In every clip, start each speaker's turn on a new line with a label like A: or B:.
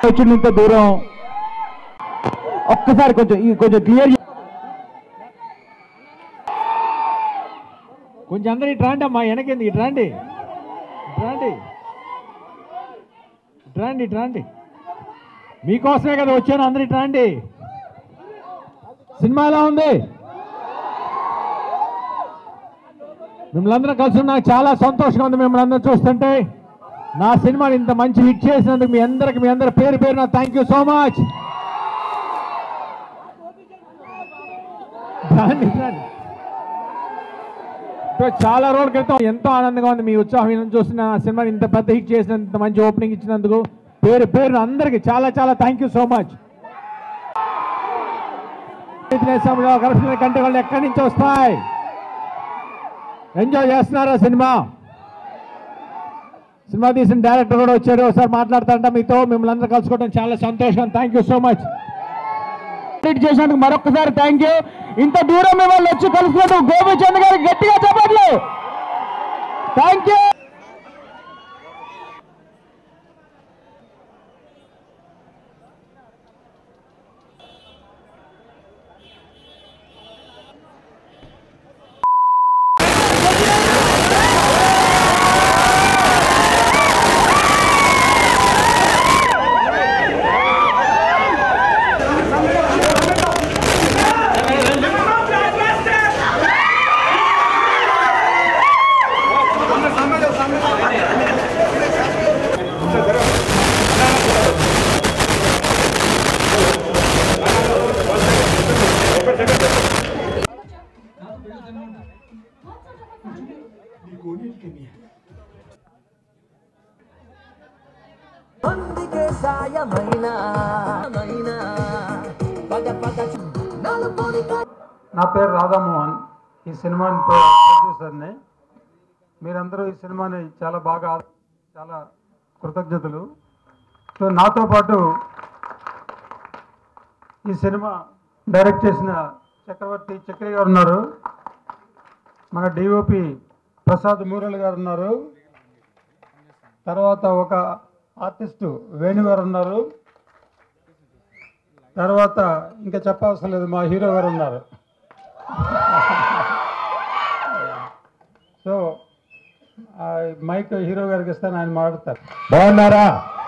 A: వచ్చింది ఇంత దూరం ఒక్కసారి కొంచెం ఈ కొంచెం క్లియర్ కొంచెం అందరూ ఇటు రండి అమ్మా వెనకింది ఇటు రండి ఇటు రండి ఇటు రండి ఇటు రండి మీకోసమే కదా వచ్చాను అందరు ఇటు రండి సినిమా ఎలా ఉంది మిమ్మల్ని అందరం కలిసి నాకు చాలా సంతోషంగా ఉంది మిమ్మల్ని అందరం చూస్తుంటే నా సినిమాని ఇంత మంచి హిట్ చేసినందుకు మీ అందరికి మీ అందరి పేరు పేరు నా థ్యాంక్ యూ సో మచ్ రండి రండి సో చాలా రోజుల క్రితం ఎంతో ఆనందంగా ఉంది మీ ఉత్సాహం ఈయన చూస్తున్న నా సినిమాని ఇంత పెద్ద హిట్ చేసినందుకు ఇంత మంచి ఓపెనింగ్ ఇచ్చినందుకు పేరు పేరు అందరికి చాలా చాలా థ్యాంక్ యూ సో మచ్ దేశంలో కరప్షన్ కంటే వాళ్ళు ఎక్కడి నుంచి వస్తాయి ఎంజాయ్ చేస్తున్నారా సినిమా సినిమా తీసిన డైరెక్టర్ కూడా వచ్చాడు ఒకసారి మాట్లాడుతాంట మీతో మిమ్మల్ని అందరూ కలుసుకోవడం చాలా సంతోషం థ్యాంక్ యూ సో మచ్ చేసినందుకు మరొకసారి థ్యాంక్ యూ ఇంత దూరం వాళ్ళు వచ్చి కలుసుకున్నందుకు గోపిచంద్ గారికి గట్టిగా చెప్పట్లు థ్యాంక్ యూ
B: అందుకే సాయమైన మైనా పద పద నలుపుని
C: నా పేరు రాధామోహన్ ఈ సినిమాని ప్రొడ్యూసర్ని మీరందరూ ఈ సినిమాని చాలా బాగా ఆ- చాలా కృతజ్ఞతలు సో నాతో పాటు ఈ సినిమా డైరెక్ట్ చేసిన చక్రవర్తి చక్రి గారు ఉన్నారు మన డిఓపి ప్రసాద్ మూరల్ గారు ఉన్నారు తర్వాత ఒక ఆర్టిస్టు వేణు గారు ఉన్నారు తర్వాత ఇంకా చెప్పవసరం లేదు మా హీరో గారు ఉన్నారు సో ఆ మైక్ హీరో గారికి ఇస్తాను ఆయన మాట్లాడతారు
A: బాగున్నారా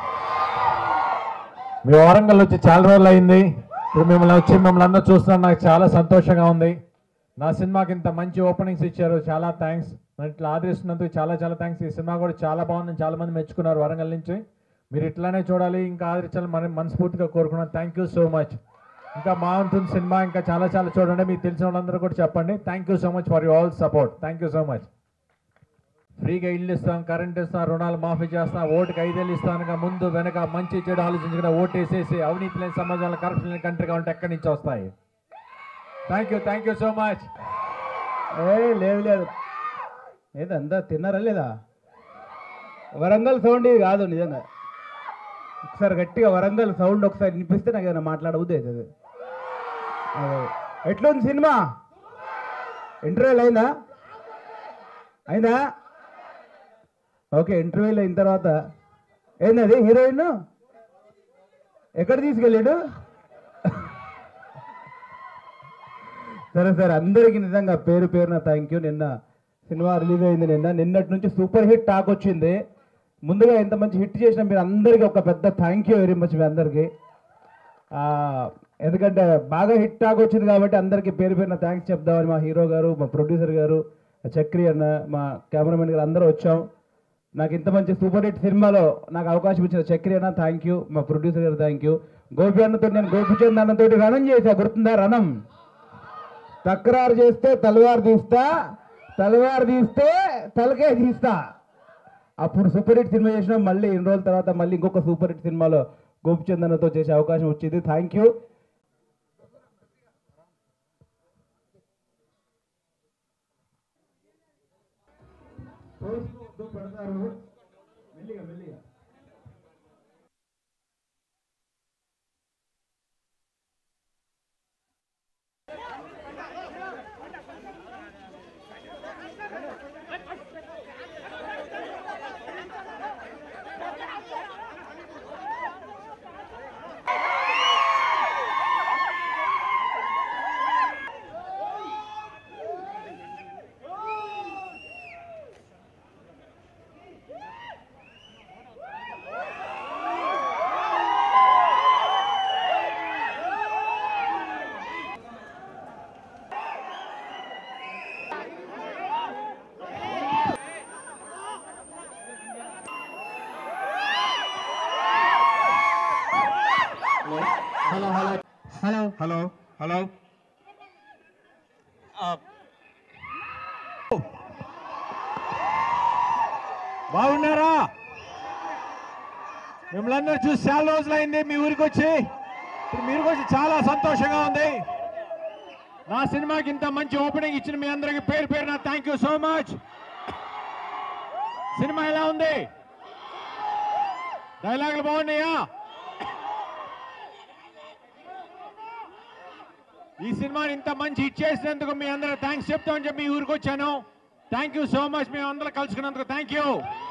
A: మీ వరంగల్ వచ్చి చాలా రోజులు అయింది ఇప్పుడు మిమ్మల్ని వచ్చి మిమ్మల్ని అందరూ చూస్తున్నాను నాకు చాలా సంతోషంగా ఉంది నా సినిమాకి ఇంత మంచి ఓపెనింగ్స్ ఇచ్చారు చాలా థ్యాంక్స్ నన్ను ఇట్లా ఆదరిస్తున్నందుకు చాలా చాలా థ్యాంక్స్ ఈ సినిమా కూడా చాలా బాగుందని చాలా మంది మెచ్చుకున్నారు వరంగల్ నుంచి మీరు ఇట్లానే చూడాలి ఇంకా ఆదరించాలని మన మనస్ఫూర్తిగా కోరుకున్నాను థ్యాంక్ యూ సో మచ్ ఇంకా బాగుంటుంది సినిమా ఇంకా చాలా చాలా చూడండి మీకు తెలిసిన వాళ్ళందరూ కూడా చెప్పండి thank you so much for you all support thank you so much ఫ్రీగా ఇల్లు ఇస్తాం కరెంట్ ఇస్తాం రుణాలు మాఫీ చేస్తాం ఓటుకి ఐదేళ్ళు ఇస్తాను ముందు వెనక మంచి చెడు ఆలోచించకుండా ఓటు వేసేసి అవినీతి లేని సమాజంలో కరప్షన్ లేని కంట్రీ కావాలంటే ఎక్కడి నుంచి వస్తాయి thank you thank you so much
D: ఏ లేదు లేదు ఏదంతా తిన్నారా లేదా వరంగల్ సౌండ్ ఇది కాదు నిజంగా ఒకసారి గట్టిగా వరంగల్ సౌండ్ ఒకసారి వినిపిస్తే నాకు ఏదైనా మాట్లాడబుద్ది అవుతుంది అదే. ఎట్లుంది సినిమా ఇంటర్వ్యూలు అయిందా అయిందా ఓకే ఇంటర్వ్యూలు అయిన తర్వాత ఏందది హీరోయిన్ ఎక్కడ తీసుకెళ్ళాడు సరే సరే అందరికీ నిజంగా పేరు పేరున థ్యాంక్ యూ నిన్న సినిమా రిలీజ్ అయింది నిన్న నిన్నటి నుంచి సూపర్ హిట్ టాక్ వచ్చింది ముందుగా ఎంత మంచి హిట్ చేసిన మీరు అందరికీ ఒక పెద్ద థ్యాంక్ యూ వెరీ మచ్ మీ అందరికీ ఆ, ఎందుకంటే బాగా హిట్ టాక్ వచ్చింది కాబట్టి అందరికీ పేరు పేరున థ్యాంక్స్ చెప్దామని మా హీరో గారు మా ప్రొడ్యూసర్ గారు చక్రి అన్న మా కెమెరామెన్ గారు అందరూ వచ్చాం నాకు ఇంత మంచి సూపర్ హిట్ సినిమాలో నాకు అవకాశం ఇచ్చిన చక్రి అన్న థ్యాంక్ యూ మా ప్రొడ్యూసర్ గారు థ్యాంక్ యూ గోపి అన్నతో నేను గోపిచంద్ అన్నతో రణం చేశా గుర్తుందా రణం తక్రారు చేస్తే తలవారు తీస్తా తలవారు తీస్తే తలకే తీస్తా అప్పుడు సూపర్ హిట్ సినిమా చేసినాం మళ్ళీ ఎన్ని రోజుల తర్వాత మళ్ళీ ఇంకొక సూపర్ హిట్ సినిమాలో గోపిచందనతో చేసే అవకాశం వచ్చింది thank you
A: hello hello hello
E: hello hello
A: బాగున్నారా మిమ్మల్ని అందరూ చూసి చాలా రోజులైంది మీ ఊరికి వచ్చి ఇప్పుడు మీ ఊరికి వచ్చి చాలా సంతోషంగా ఉంది నా సినిమాకి ఇంత మంచి ఓపెనింగ్ ఇచ్చిన మీ అందరికి పేరు పేరు నా thank you so much cinema ఎలా ఉంది డైలాగులు బాగున్నాయా ఈ సినిమాని ఇంత మంచి హిట్ చేసినందుకు మీ అందరూ థ్యాంక్స్ చెప్తామని చెప్పి మీ ఊరికి వచ్చాను థ్యాంక్ యూ సో మచ్ మేము అందరూ కలుసుకున్నందుకు థ్యాంక్ యూ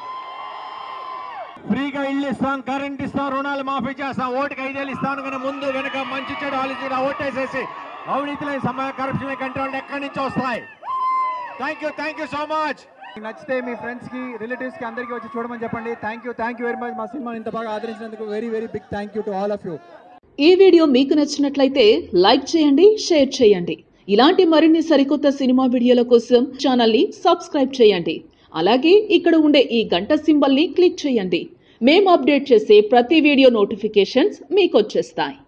A: ఫ్రీగా ఇల్లు ఇస్తాం కరెంట్ ఇస్తాం రుణాలు మాఫీ చేస్తాం ఓటుకి ఐదేళ్ళు ఇస్తాను కానీ ముందు వెనక మంచి చెడు ఆలోచించి ఓటేసేసి అవినీతి లేని సమయ కరప్షన్ కంట్రోల్ ఎక్కడి నుంచి వస్తాయి thank you thank you so much
F: మీకు నచ్చితే మీ ఫ్రెండ్స్ కి రిలేటివ్స్ కి అందరికీ వచ్చి చూడమని చెప్పండి thank you thank you very much మా సినిమా ఇంత బాగా ఆదరించినందుకు very very big thank you to all of you
G: ఈ వీడియో మీకు నచ్చినట్లయితే లైక్ చేయండి షేర్ చేయండి ఇలాంటి మరిన్ని సరికొత్త సినిమా వీడియోల కోసం ఛానల్ని సబ్స్క్రైబ్ చేయండి అలాగే ఇక్కడ ఉండే ఈ గంట సింబల్ని క్లిక్ చేయండి మేము అప్డేట్ చేసే ప్రతి వీడియో నోటిఫికేషన్స్ మీకు వచ్చేస్తాయి